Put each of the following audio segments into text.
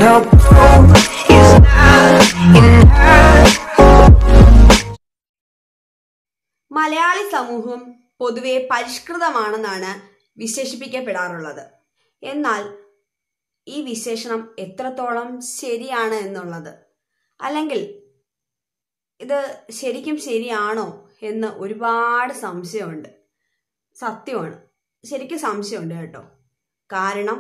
no proof is not enough. Malayali സമൂഹം പൊതുവെ പരിഷ്കൃതമാണെന്നാണ് വിശേഷിപ്പിക്കപ്പെടാറുള്ളത് എന്നാൽ ഈ വിശേഷണം എത്രത്തോളം ശരിയാണ് എന്നുള്ളത് അല്ലെങ്കിൽ ഇത് ശരിക്കും ശരിയാണോ എന്ന് ഒരുപാട് സംശയമുണ്ട് സത്യമാണ് ശരിക്കും സംശയമുണ്ട് കേട്ടോ കാരണം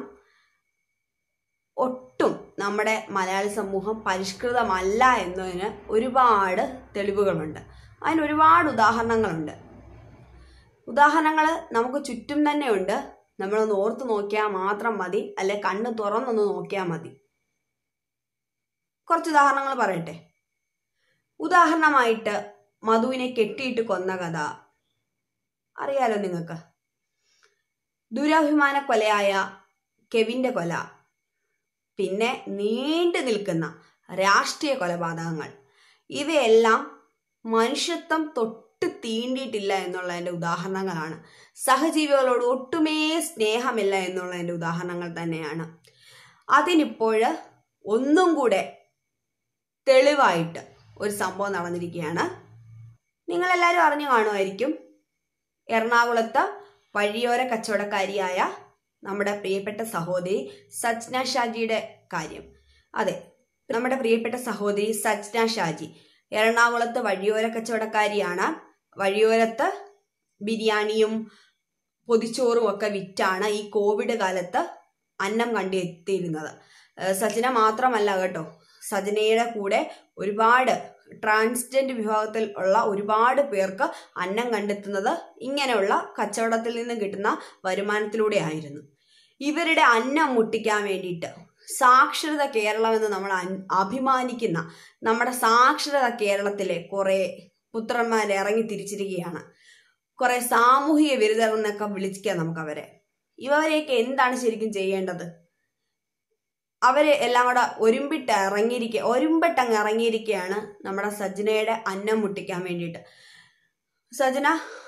ഒട്ടും നമ്മുടെ മലയാളി സമൂഹം പരിഷ്കൃതമല്ല എന്നതിന് ഒരുപാട് തെളിവുകളുണ്ട് അതിന് ഒരുപാട് ഉദാഹരണങ്ങളുണ്ട് ഉദാഹരണങ്ങൾ നമുക്ക് ചുറ്റും തന്നെയുണ്ട് നമ്മളൊന്ന് ഓർത്ത് നോക്കിയാൽ മാത്രം മതി അല്ലെ കണ്ണ് തുറന്നൊന്ന് നോക്കിയാൽ മതി കുറച്ച് ഉദാഹരണങ്ങൾ പറയട്ടെ ഉദാഹരണമായിട്ട് മധുവിനെ കെട്ടിയിട്ട് കൊന്ന കഥ അറിയാലോ നിങ്ങൾക്ക് ദുരഭിമാന കൊലയായ കെവിന്റെ കൊല പിന്നെ നീണ്ടു നിൽക്കുന്ന രാഷ്ട്രീയ കൊലപാതകങ്ങൾ ഇവയെല്ലാം മനുഷ്യത്വം തൊട്ട് തീണ്ടിയിട്ടില്ല എന്നുള്ളതിന്റെ ഉദാഹരണങ്ങളാണ് സഹജീവികളോട് ഒട്ടുമേ സ്നേഹമില്ല എന്നുള്ളതിന്റെ ഉദാഹരണങ്ങൾ തന്നെയാണ് അതിനിപ്പോഴ് ഒന്നും കൂടെ തെളിവായിട്ട് ഒരു സംഭവം നടന്നിരിക്കുകയാണ് നിങ്ങളെല്ലാവരും അറിഞ്ഞു കാണുമായിരിക്കും എറണാകുളത്ത് വഴിയോര കച്ചവടക്കാരിയായ നമ്മുടെ പ്രിയപ്പെട്ട സഹോദരി സജ്ന ഷാജിയുടെ കാര്യം അതെ നമ്മുടെ പ്രിയപ്പെട്ട സഹോദരി സജ്ന ഷാജി എറണാകുളത്ത് വഴിയോര കച്ചവടക്കാരിയാണ് വഴിയോരത്ത് ബിരിയാണിയും പൊതിച്ചോറും ഒക്കെ വിറ്റാണ് ഈ കോവിഡ് കാലത്ത് അന്നം കണ്ടെത്തിയിരുന്നത് ഏഹ് സജന മാത്രമല്ല കേട്ടോ സജനയുടെ കൂടെ ഒരുപാട് ട്രാൻസ്ജെൻഡർ വിഭാഗത്തിൽ ഉള്ള ഒരുപാട് പേർക്ക് അന്നം കണ്ടെത്തുന്നത് ഇങ്ങനെയുള്ള കച്ചവടത്തിൽ നിന്ന് കിട്ടുന്ന വരുമാനത്തിലൂടെ ആയിരുന്നു ഇവരുടെ അന്നം മുട്ടിക്കാൻ വേണ്ടിയിട്ട് സാക്ഷരത കേരളം എന്ന് നമ്മൾ അൻ- അഭിമാനിക്കുന്ന നമ്മുടെ സാക്ഷരത കേരളത്തിലെ കുറെ പുത്രന്മാർ ഇറങ്ങി തിരിച്ചിരിക്കുകയാണ് കുറെ സാമൂഹിക വിരുദ്ധർ എന്നൊക്കെ വിളിക്കാം നമുക്ക് അവരെ ഇവരെയൊക്കെ എന്താണ് ശരിക്കും ചെയ്യേണ്ടത് അവര് എല്ലാം കൂടെ ഒരുമ്പിട്ട് ഇറങ്ങിയിരിക്കുക ഒരുമ്പിട്ടങ്ങ് ഇറങ്ങിയിരിക്കുകയാണ് നമ്മുടെ സജ്ജനയുടെ അന്നം മുട്ടിക്കാൻ വേണ്ടിയിട്ട് സജ്ജന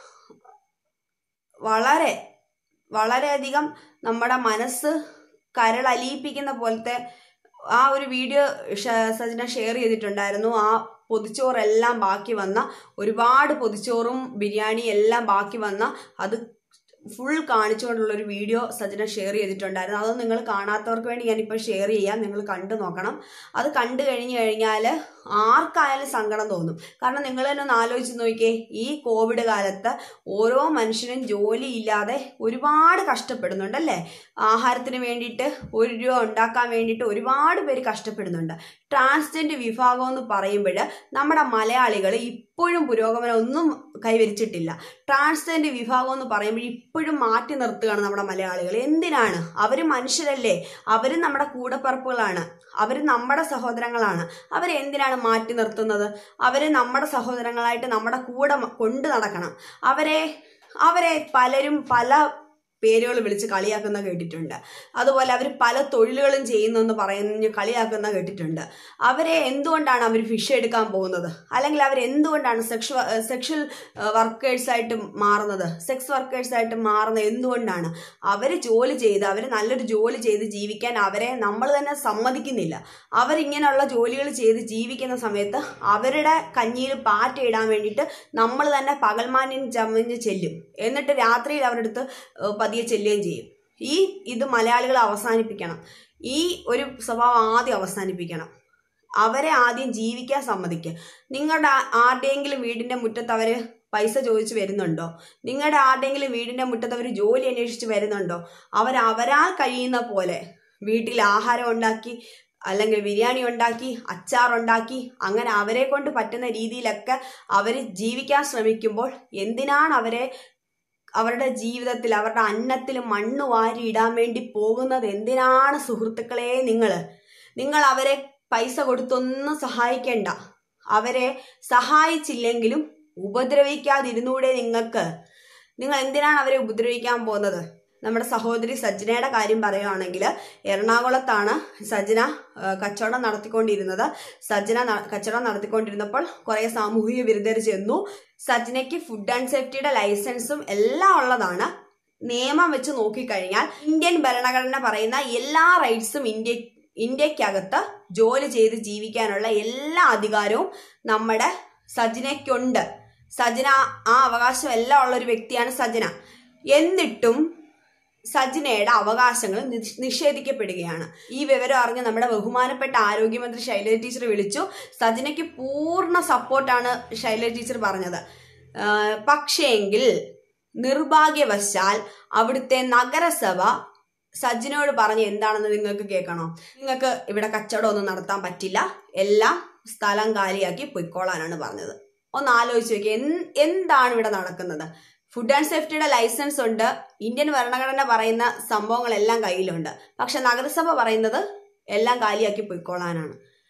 വളരെ വളരെയധികം നമ്മുടെ മനസ്സ് കരളലിയിപ്പിക്കുന്ന പോലത്തെ ആ ഒരു വീഡിയോ ഷ- സജ്ജന ഷെയർ ചെയ്തിട്ടുണ്ടായിരുന്നു ആ പൊതിച്ചോറെല്ലാം ബാക്കി വന്ന ഒരുപാട് പൊതിച്ചോറും ബിരിയാണി എല്ലാം ബാക്കി വന്ന അത് ഫുൾ കാണിച്ചുകൊണ്ടുള്ള ഒരു വീഡിയോ സജ്ജന ഷെയർ ചെയ്തിട്ടുണ്ടായിരുന്നു അത് നിങ്ങൾ കാണാത്തവർക്ക് വേണ്ടി ഞാനിപ്പോൾ ഷെയർ ചെയ്യാം നിങ്ങൾ കണ്ടു നോക്കണം അത് കണ്ടു കഴിഞ്ഞു കഴിഞ്ഞാൽ ആർക്കായാലും സങ്കടം തോന്നും കാരണം നിങ്ങൾ തന്നെ ഒന്ന് ആലോചിച്ച് നോക്കിയേ ഈ കോവിഡ് കാലത്ത് ഓരോ മനുഷ്യനും ജോലിയില്ലാതെ ഒരുപാട് കഷ്ടപ്പെടുന്നുണ്ടല്ലേ ആഹാരത്തിന് വേണ്ടിയിട്ട് ഒരു രൂപ ഉണ്ടാക്കാൻ വേണ്ടിയിട്ട് ഒരുപാട് പേര് കഷ്ടപ്പെടുന്നുണ്ട് ട്രാൻസ്ജെൻഡർ വിഭാഗം എന്ന് പറയുമ്പോൾ നമ്മുടെ മലയാളികൾ ഇപ്പോഴും പുരോഗമനം ഒന്നും കൈവരിച്ചിട്ടില്ല ട്രാൻസ്ജെൻഡർ വിഭാഗം എന്ന് പറയുമ്പോൾ ഇപ്പോഴും മാറ്റി നിർത്തുകയാണ് നമ്മുടെ മലയാളികൾ എന്തിനാണ് അവർ മനുഷ്യരല്ലേ അവരും നമ്മുടെ കൂടപ്പറപ്പുകളാണ് അവർ നമ്മുടെ സഹോദരങ്ങളാണ് അവരെന്തിനാണ് മാറ്റി നിർത്തുന്നത് അവരെ നമ്മുടെ സഹോദരങ്ങളായിട്ട് നമ്മുടെ കൂടെ മ- കൊണ്ടു നടക്കണം അവരെ അവരെ പലരും പല പേരുകൾ വിളിച്ച് കളിയാക്കുന്ന കേട്ടിട്ടുണ്ട് അതുപോലെ അവർ പല തൊഴിലുകളും ചെയ്യുന്നു എന്ന് പറഞ്ഞ് കളിയാക്കുന്ന കേട്ടിട്ടുണ്ട് അവരെ എന്തുകൊണ്ടാണ് അവർ ഫിഷ് എടുക്കാൻ പോകുന്നത് അല്ലെങ്കിൽ അവർ എന്തുകൊണ്ടാണ് സെക്ഷ സെക്ഷൽ വർക്കേഴ്സായിട്ട് മാറുന്നത് സെക്സ് വർക്കേഴ്സായിട്ട് മാറുന്നത് എന്തുകൊണ്ടാണ് അവർ ജോലി ചെയ്ത് അവർ നല്ലൊരു ജോലി ചെയ്ത് ജീവിക്കാൻ അവരെ നമ്മൾ തന്നെ സമ്മതിക്കുന്നില്ല അവരിങ്ങനെയുള്ള ജോലികൾ ചെയ്ത് ജീവിക്കുന്ന സമയത്ത് അവരുടെ കഞ്ഞിയിൽ പാറ്റ ഇടാൻ വേണ്ടിയിട്ട് നമ്മൾ തന്നെ പകൽമാന്യം ചമഞ്ഞ് ചെല്ലും എന്നിട്ട് രാത്രിയിൽ അവരുടെ അടുത്ത് ഏഹ് പതിയെ ചെല്ലുകയും ചെയ്യും ഈ ഇത് മലയാളികൾ അവസാനിപ്പിക്കണം ഈ ഒരു സ്വഭാവം ആദ്യം അവസാനിപ്പിക്കണം അവരെ ആദ്യം ജീവിക്കാൻ സമ്മതിക്കുക നിങ്ങളുടെ ആ- ആരുടെയെങ്കിലും വീടിന്റെ മുറ്റത്ത് അവര് പൈസ ചോദിച്ചു വരുന്നുണ്ടോ നിങ്ങളുടെ ആരുടെയെങ്കിലും വീടിന്റെ മുറ്റത്ത് അവർ ജോലി അന്വേഷിച്ച് വരുന്നുണ്ടോ അവർ അവരാൽ കഴിയുന്ന പോലെ വീട്ടിൽ ആഹാരം ഉണ്ടാക്കി അല്ലെങ്കിൽ ബിരിയാണി ഉണ്ടാക്കി അച്ചാറുണ്ടാക്കി അങ്ങനെ അവരെ കൊണ്ട് പറ്റുന്ന രീതിയിലൊക്കെ അവർ ജീവിക്കാൻ ശ്രമിക്കുമ്പോൾ എന്തിനാണ് അവരെ അവരുടെ ജീവിതത്തിൽ അവരുടെ അന്നത്തിൽ മണ്ണ് വാരി ഇടാൻ വേണ്ടി പോകുന്നത് എന്തിനാണ് സുഹൃത്തുക്കളെ നിങ്ങൾ നിങ്ങൾ അവരെ പൈസ കൊടുത്തൊന്നും സഹായിക്കേണ്ട അവരെ സഹായിച്ചില്ലെങ്കിലും ഉപദ്രവിക്കാതിരുന്നൂടെ നിങ്ങൾക്ക് നിങ്ങൾ എന്തിനാണ് അവരെ ഉപദ്രവിക്കാൻ പോകുന്നത് നമ്മുടെ സഹോദരി സജ്ജനയുടെ കാര്യം പറയുകയാണെങ്കിൽ എറണാകുളത്താണ് സജ്ജന ആ, കച്ചവടം നടത്തിക്കൊണ്ടിരുന്നത് സജ്ജന ന- കച്ചവടം നടത്തിക്കൊണ്ടിരുന്നപ്പോൾ കുറെ സാമൂഹിക വിരുദ്ധർ ചെന്നു സജ്ജനയ്ക്ക് ഫുഡ് ആൻഡ് സേഫ്റ്റിയുടെ ലൈസൻസും എല്ലാം ഉള്ളതാണ് നിയമം വെച്ച് നോക്കിക്കഴിഞ്ഞാൽ ഇന്ത്യൻ ഭരണഘടന പറയുന്ന എല്ലാ റൈറ്റ്സും ഇന്ത്യ ഇന്ത്യക്കകത്ത് ജോലി ചെയ്ത് ജീവിക്കാനുള്ള എല്ലാ അധികാരവും നമ്മുടെ സജിനയ്ക്കുണ്ട് സജിന ആ അവകാശം എല്ലാം ഉള്ള ഒരു വ്യക്തിയാണ് സജിന എന്നിട്ടും സജിനയുടെ അവകാശങ്ങൾ നിഷ്- നിഷേധിക്കപ്പെടുകയാണ് ഈ വിവരം അറിഞ്ഞ് നമ്മുടെ ബഹുമാനപ്പെട്ട ആരോഗ്യമന്ത്രി ശൈലജ ടീച്ചർ വിളിച്ചു സജിനയ്ക്ക് പൂർണ്ണ സപ്പോർട്ടാണ് ശൈലജ ടീച്ചർ പറഞ്ഞത് ആഹ് പക്ഷേങ്കിൽ നിർഭാഗ്യവശാൽ അവിടുത്തെ നഗരസഭ സജിനോട് പറഞ്ഞ് എന്താണെന്ന് നിങ്ങൾക്ക് കേൾക്കണോ നിങ്ങൾക്ക് ഇവിടെ കച്ചവടം ഒന്നും നടത്താൻ പറ്റില്ല എല്ലാം സ്ഥലം കാലിയാക്കി പൊയ്ക്കോളാനാണ് പറഞ്ഞത് ഒന്ന് ആലോചിച്ച് നോക്കി എന്താണ് ഇവിടെ നടക്കുന്നത് ഫുഡ് ആൻഡ് സേഫ്റ്റിയുടെ ലൈസൻസ് ഉണ്ട് ഇന്ത്യൻ ഭരണഘടന പറയുന്ന സംഭവങ്ങളെല്ലാം കയ്യിലുണ്ട് പക്ഷെ നഗരസഭ പറയുന്നത് എല്ലാം കാലിയാക്കി പൊയ്ക്കോളാനാണ്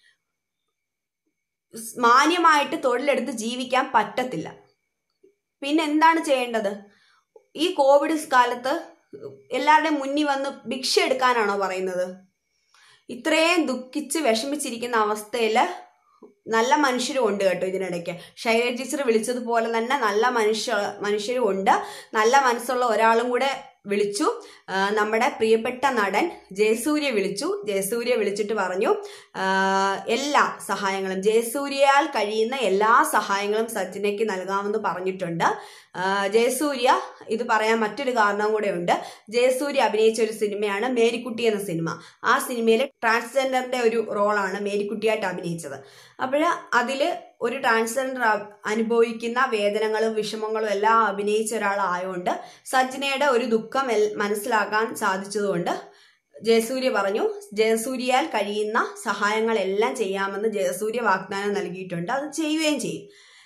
സ് മാന്യമായിട്ട് തൊഴിലെടുത്ത് ജീവിക്കാൻ പറ്റത്തില്ല പിന്നെ എന്താണ് ചെയ്യേണ്ടത് ഈ കോവിഡ് കാലത്ത് എല്ലാവരുടെയും മുന്നിൽ വന്ന് ഭിക്ഷ എടുക്കാനാണോ പറയുന്നത് ഇത്രയും ദുഃഖിച്ച് വിഷമിച്ചിരിക്കുന്ന അവസ്ഥയിൽ നല്ല മനുഷ്യരും ഉണ്ട് കേട്ടോ ഇതിനിടയ്ക്ക് ശൈലജ ടീച്ചർ വിളിച്ചതുപോലെ തന്നെ നല്ല മനുഷ്യ മനുഷ്യരും ഉണ്ട് നല്ല മനസ്സുള്ള ഒരാളും കൂടെ വിളിച്ചു ആ, നമ്മുടെ പ്രിയപ്പെട്ട നടൻ ജയസൂര്യ വിളിച്ചു ജയസൂര്യ വിളിച്ചിട്ട് പറഞ്ഞു ആ, എല്ലാ സഹായങ്ങളും ജയസൂര്യയാൽ കഴിയുന്ന എല്ലാ സഹായങ്ങളും സച്ചിനയ്ക്ക് നൽകാമെന്ന് പറഞ്ഞിട്ടുണ്ട് ആ, ജയസൂര്യ ഇത് പറയാൻ മറ്റൊരു കാരണം കൂടെ ഉണ്ട് ജയസൂര്യ അഭിനയിച്ച ഒരു സിനിമയാണ് മേരിക്കുട്ടി എന്ന സിനിമ ആ സിനിമയിൽ ട്രാൻസ്ജെൻഡറിന്റെ ഒരു റോളാണ് മേരിക്കുട്ടിയായിട്ട് അഭിനയിച്ചത് അപ്പോൾ അതിൽ ഒരു ട്രാൻസ്ജെൻഡർ അ- അനുഭവിക്കുന്ന വേദനകളും വിഷമങ്ങളും എല്ലാം അഭിനയിച്ച ഒരാളായതുകൊണ്ട് സജ്ജനയുടെ ഒരു ദുഃഖം എൽ- മനസ്സിലാക്കാൻ സാധിച്ചതുകൊണ്ട് ജയസൂര്യ പറഞ്ഞു ജയസൂര്യയാൽ കഴിയുന്ന സഹായങ്ങളെല്ലാം ചെയ്യാമെന്ന് ജയസൂര്യ വാഗ്ദാനം നൽകിയിട്ടുണ്ട് അത് ചെയ്യുകയും ചെയ്യും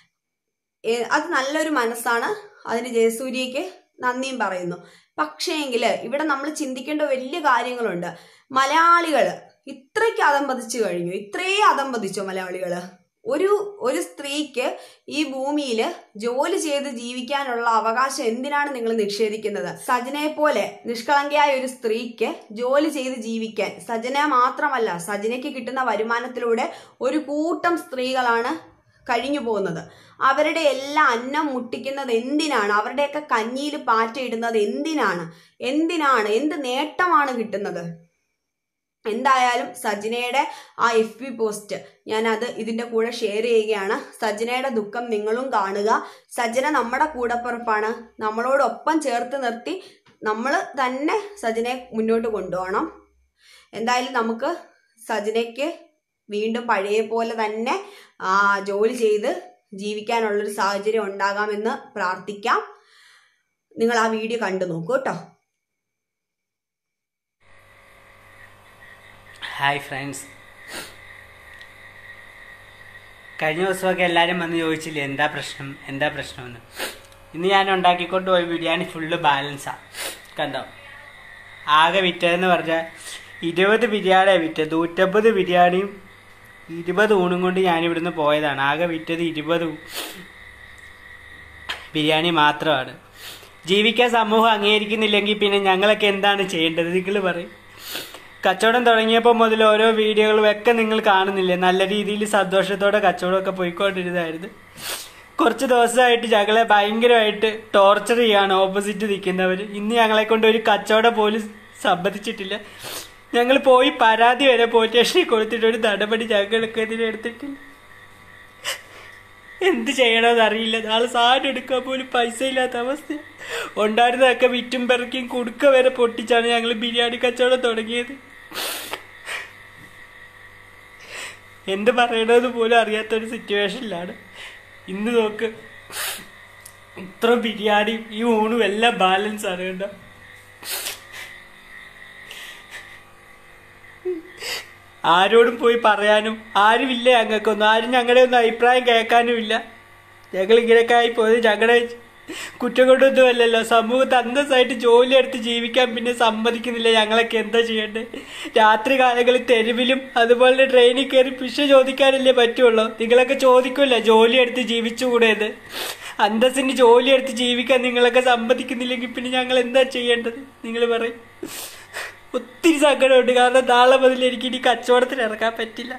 ഏ- അത് നല്ലൊരു മനസ്സാണ് അതിന് ജയസൂര്യയ്ക്ക് നന്ദിയും പറയുന്നു പക്ഷേങ്കിൽ ഇവിടെ നമ്മൾ ചിന്തിക്കേണ്ട വലിയ കാര്യങ്ങളുണ്ട് മലയാളികൾ ഇത്രയ്ക്ക് അതമ്പതിച്ചു കഴിഞ്ഞു ഇത്രയും അതമ്പതിച്ചോ മലയാളികൾ ഒരു ഒരു സ്ത്രീക്ക് ഈ ഭൂമിയിൽ ജോലി ചെയ്ത് ജീവിക്കാനുള്ള അവകാശം എന്തിനാണ് നിങ്ങൾ നിഷേധിക്കുന്നത് സജനയെ പോലെ നിഷ്കളങ്കയായ ഒരു സ്ത്രീക്ക് ജോലി ചെയ്ത് ജീവിക്കാൻ സജന മാത്രമല്ല സജനയ്ക്ക് കിട്ടുന്ന വരുമാനത്തിലൂടെ ഒരു കൂട്ടം സ്ത്രീകളാണ് കഴിഞ്ഞു പോകുന്നത് അവരുടെ എല്ലാം അന്നം മുട്ടിക്കുന്നത് എന്തിനാണ് അവരുടെയൊക്കെ കഞ്ഞിയിൽ പാറ്റയിടുന്നത് എന്തിനാണ് എന്തിനാണ് എന്ത് നേട്ടമാണ് കിട്ടുന്നത് എന്തായാലും സജിനയുടെ ആ എഫ് പി പോസ്റ്റ് ഞാൻ അത് ഇതിന്റെ കൂടെ ഷെയർ ചെയ്യുകയാണ് സജിനയുടെ ദുഃഖം നിങ്ങളും കാണുക സജന നമ്മുടെ കൂടപ്പിറപ്പാണ് നമ്മളോടൊപ്പം ചേർത്ത് നിർത്തി നമ്മൾ തന്നെ സജിനെ മുന്നോട്ട് കൊണ്ടുപോകണം എന്തായാലും നമുക്ക് സജിനയ്ക്ക് വീണ്ടും പഴയ പോലെ തന്നെ ആ, ജോലി ചെയ്ത് ജീവിക്കാനുള്ളൊരു സാഹചര്യം ഉണ്ടാകാമെന്ന് പ്രാർത്ഥിക്കാം നിങ്ങൾ ആ വീഡിയോ കണ്ടു നോക്കൂ കേട്ടോ ഹായ് ഫ്രണ്ട്സ് കഴിഞ്ഞ ദിവസമൊക്കെ എല്ലാവരും വന്ന് ചോദിച്ചില്ലേ എന്താ പ്രശ്നം എന്താ പ്രശ്നമെന്ന് ഇന്ന് ഞാൻ ഉണ്ടാക്കിക്കൊണ്ട് പോയ ബിരിയാണി ഫുള്ള് ബാലൻസാണ് കണ്ടോ ആകെ വിറ്റതെന്ന് പറഞ്ഞാൽ ഇരുപത് ബിരിയാണിയാണ് വിറ്റത് നൂറ്റമ്പത് ബിരിയാണിയും ഇരുപത് ഊണും കൊണ്ട് ഞാൻ ഇവിടുന്ന് പോയതാണ് ആകെ വിറ്റത് ഇരുപത് ബിരിയാണി മാത്രമാണ് ജീവിക്കാൻ സമൂഹം അംഗീകരിക്കുന്നില്ലെങ്കിൽ പിന്നെ ഞങ്ങളൊക്കെ എന്താണ് ചെയ്യേണ്ടത് നിങ്ങൾ പറയും കച്ചവടം തുടങ്ങിയപ്പോൾ മുതൽ ഓരോ വീഡിയോകളും ഒക്കെ നിങ്ങൾ കാണുന്നില്ലേ നല്ല രീതിയിൽ സന്തോഷത്തോടെ കച്ചവടമൊക്കെ പോയിക്കൊണ്ടിരുന്നതായിരുന്നു കുറച്ച് ദിവസമായിട്ട് ഞങ്ങളെ ഭയങ്കരമായിട്ട് ടോർച്ചർ ചെയ്യാണ് ഓപ്പോസിറ്റ് നിൽക്കുന്നവർ ഇന്ന് ഞങ്ങളെ കൊണ്ട് ഒരു കച്ചവടം പോലും സമ്മതിച്ചിട്ടില്ല ഞങ്ങൾ പോയി പരാതി വരെ പോലീസ് സ്റ്റേഷനിൽ കൊടുത്തിട്ട് ഒരു നടപടി ഞങ്ങൾക്ക് ഇതിനെ എടുത്തിട്ടില്ല എന്ത് ചെയ്യണമെന്ന് അറിയില്ല നാളെ സാധനം എടുക്കാൻ പോലും പൈസ ഇല്ലാത്ത അവസ്ഥ ഉണ്ടായിരുന്നതൊക്കെ വിറ്റും പെറുക്കിയും കുടുക്ക വരെ പൊട്ടിച്ചാണ് ഞങ്ങൾ ബിരിയാണി കച്ചവടം തുടങ്ങിയത് എന്ത് പറയണമെന്ന് പോലും അറിയാത്തൊരു സിറ്റുവേഷനിലാണ് ഇന്ന് നോക്ക് ഇത്ര ബിരിയാണിയും ഈ ഊണും എല്ലാം ബാലൻസ് ആണ് കേട്ടോ ആരോടും പോയി പറയാനും ആരുമില്ല ഞങ്ങൾക്കൊന്നും ആരും ഞങ്ങളുടെ ഒന്നും അഭിപ്രായം കേൾക്കാനും ഇല്ല ഞങ്ങൾ ഇങ്ങനെയൊക്കെ ആയി പോയത് ഞങ്ങളുടെ കുറ്റം കൊണ്ടൊന്നും അല്ലല്ലോ സമൂഹത്ത് അന്തസ്സായിട്ട് ജോലി എടുത്ത് ജീവിക്കാൻ പിന്നെ സമ്മതിക്കുന്നില്ല ഞങ്ങളൊക്കെ എന്താ ചെയ്യണ്ടേ രാത്രി കാലങ്ങളിൽ തെരുവിലും അതുപോലെ ട്രെയിനിൽ കയറി പിഷ ചോദിക്കാനല്ലേ പറ്റുള്ളൂ നിങ്ങളൊക്കെ ചോദിക്കുമല്ലോ ജോലി എടുത്ത് ജീവിച്ചുകൂടേത് അന്തസ്സിന് ജോലി എടുത്ത് ജീവിക്കാൻ നിങ്ങളൊക്കെ സമ്മതിക്കുന്നില്ലെങ്കിൽ പിന്നെ ഞങ്ങൾ എന്താ ചെയ്യേണ്ടത് നിങ്ങൾ പറയും ഒത്തിരി സങ്കടമുണ്ട് കാരണം നാളെ മുതൽ എനിക്ക് ഇനി കച്ചവടത്തിന് ഇറക്കാൻ പറ്റില്ല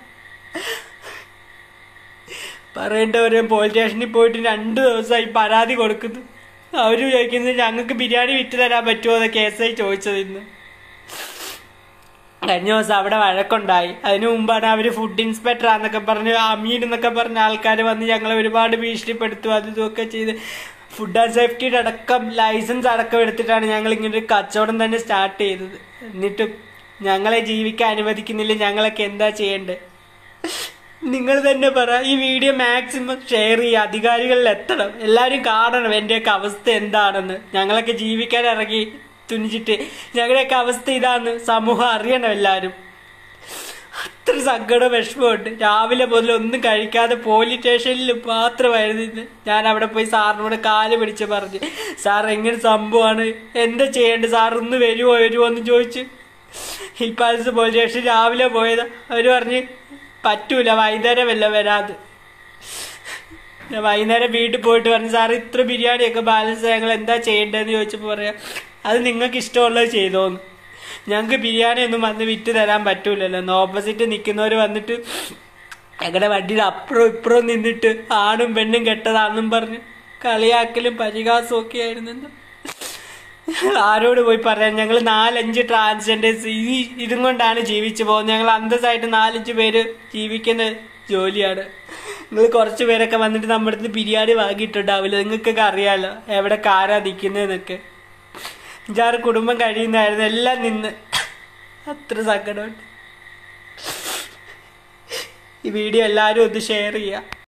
പറയേണ്ടവരെ പോലീസ് സ്റ്റേഷനിൽ പോയിട്ട് രണ്ട് ദിവസമായി പരാതി കൊടുക്കുന്നു അവർ ചോദിക്കുന്നത് ഞങ്ങൾക്ക് ബിരിയാണി വിറ്റ് തരാൻ പറ്റുമോ എന്ന് കേസായി ചോദിച്ചത് ഇന്ന് കഴിഞ്ഞ ദിവസം അവിടെ വഴക്കുണ്ടായി അതിനു മുമ്പാണ് അവർ ഫുഡ് ഇൻസ്പെക്ടർ ആന്നൊക്കെ പറഞ്ഞ് അമീൻ എന്നൊക്കെ പറഞ്ഞ ആൾക്കാർ വന്ന് ഞങ്ങളെ ഒരുപാട് ഭീഷണിപ്പെടുത്തും അത് ഇതൊക്കെ ചെയ്ത് ഫുഡ് ആൻഡ് സേഫ്റ്റിയുടെ അടക്കം ലൈസൻസ് അടക്കം എടുത്തിട്ടാണ് ഞങ്ങൾ ഇങ്ങനെ ഒരു കച്ചവടം തന്നെ സ്റ്റാർട്ട് ചെയ്തത് എന്നിട്ടും ഞങ്ങളെ ജീവിക്കാൻ അനുവദിക്കുന്നില്ല ഞങ്ങളൊക്കെ എന്താ ചെയ്യേണ്ടത് നിങ്ങൾ തന്നെ പറ ഈ വീഡിയോ മാക്സിമം ഷെയർ ചെയ്യുക അധികാരികളിൽ എത്തണം എല്ലാവരും കാണണം എൻ്റെയൊക്കെ അവസ്ഥ എന്താണെന്ന് ഞങ്ങളൊക്കെ ജീവിക്കാൻ ഇറങ്ങി തുനിച്ചിട്ട് ഞങ്ങളുടെയൊക്കെ അവസ്ഥ ഇതാന്ന് സമൂഹം അറിയണം എല്ലാവരും അത്ര സങ്കടം വിഷമമുണ്ട് രാവിലെ മുതൽ ഒന്നും കഴിക്കാതെ പോലീസ് സ്റ്റേഷനിൽ മാത്രമായിരുന്നു ഇന്ന് ഞാൻ അവിടെ പോയി സാറിനോട് കാല് പിടിച്ച് പറഞ്ഞ് സാർ എങ്ങനെ സംഭവമാണ് എന്താ ചെയ്യേണ്ടത് സാർ ഒന്ന് വരുമോ വരുമോ എന്ന് ചോദിച്ചു ഹിൽപാലസ് പോലീസ് സ്റ്റേഷൻ രാവിലെ പോയത് അവർ പറഞ്ഞ് പറ്റൂല വൈകുന്നേരം വല്ല വരാത് ഞാൻ വൈകുന്നേരം വീട്ടിൽ പോയിട്ട് പറഞ്ഞു സാർ ഇത്ര ബിരിയാണിയൊക്കെ ബാലൻസ് ഞങ്ങൾ എന്താ ചെയ്യേണ്ടതെന്ന് ചോദിച്ചപ്പോൾ പറയാം അത് നിങ്ങൾക്ക് ഇഷ്ടമുള്ളത് ചെയ്തോന്ന് ഞങ്ങൾക്ക് ബിരിയാണി ഒന്നും വന്ന് വിറ്റ് തരാൻ പറ്റൂലല്ലോ എന്ന് ഓപ്പോസിറ്റ് നിൽക്കുന്നവർ വന്നിട്ട് ഞങ്ങളുടെ വണ്ടിയുടെ അപ്പുറം ഇപ്പുറം നിന്നിട്ട് ആണും പെണ്ണും കെട്ടതാണെന്നും പറഞ്ഞ് കളിയാക്കലും പരിഹാസവും ഒക്കെ ആയിരുന്നു ആരോട് പോയി പറയാൻ ഞങ്ങൾ നാലഞ്ച് ട്രാൻസ്ജെൻഡേഴ്സ് ഈ ഇതും കൊണ്ടാണ് ജീവിച്ചു പോകുന്നത് ഞങ്ങൾ അന്തസ്സായിട്ട് നാലഞ്ച് പേര് ജീവിക്കുന്ന ജോലിയാണ് നിങ്ങൾ കുറച്ച് പേരൊക്കെ വന്നിട്ട് നമ്മുടെ അടുത്ത് ബിരിയാണി വാങ്ങിയിട്ടുണ്ടാവില്ല നിങ്ങൾക്കൊക്കെ അറിയാലോ എവിടെ കാരാ നിൽക്കുന്നതെന്നൊക്കെ അഞ്ചാറ് കുടുംബം കഴിയുന്നതായിരുന്നു എല്ലാം നിന്ന് അത്ര സങ്കടമുണ്ട് ഈ വീഡിയോ എല്ലാവരും ഒന്ന് ഷെയർ ചെയ്യുക